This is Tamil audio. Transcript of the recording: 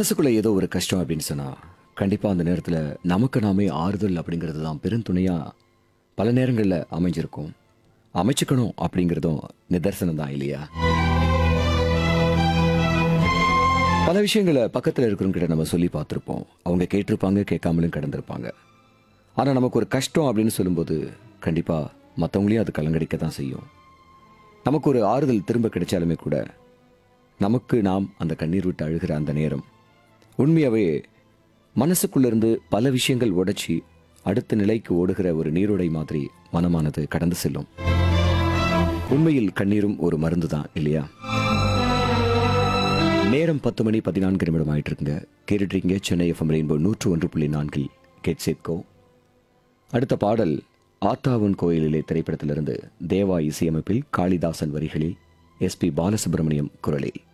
மனசுக்குள்ள ஏதோ ஒரு கஷ்டம் அப்படின்னு சொன்னா கண்டிப்பா அந்த நேரத்துல நமக்கு நாமே ஆறுதல் அப்படிங்கிறது தான் பெருந்துணையா பல நேரங்கள்ல அமைஞ்சிருக்கும் அமைச்சுக்கணும் அப்படிங்கிறதும் நிதர்சனம் தான் இல்லையா பல விஷயங்களை பக்கத்துல இருக்கிறவங்க நம்ம சொல்லி பார்த்துருப்போம் அவங்க கேட்டிருப்பாங்க கேட்காமலும் கடந்திருப்பாங்க ஆனா நமக்கு ஒரு கஷ்டம் அப்படின்னு சொல்லும்போது கண்டிப்பா மற்றவங்களையும் அது கலங்கடிக்க தான் செய்யும் நமக்கு ஒரு ஆறுதல் திரும்ப கிடைச்சாலுமே கூட நமக்கு நாம் அந்த கண்ணீர் விட்டு அழுகிற அந்த நேரம் உண்மையாவே மனசுக்குள்ளிருந்து பல விஷயங்கள் உடைச்சி அடுத்த நிலைக்கு ஓடுகிற ஒரு நீரோடை மாதிரி மனமானது கடந்து செல்லும் உண்மையில் கண்ணீரும் ஒரு மருந்து தான் இல்லையா நேரம் பத்து மணி பதினான்கு நிமிடம் ஆயிட்டு இருக்குங்க கேட்டுட்டீங்க சென்னை எஃப்எம் ரெயின்போ நூற்று ஒன்று புள்ளி நான்கில் கேட் சேர்க்கோ அடுத்த பாடல் ஆத்தாவன் கோயிலிலே திரைப்படத்திலிருந்து தேவா இசையமைப்பில் காளிதாசன் வரிகளில் எஸ்பி பாலசுப்ரமணியம் குரலில்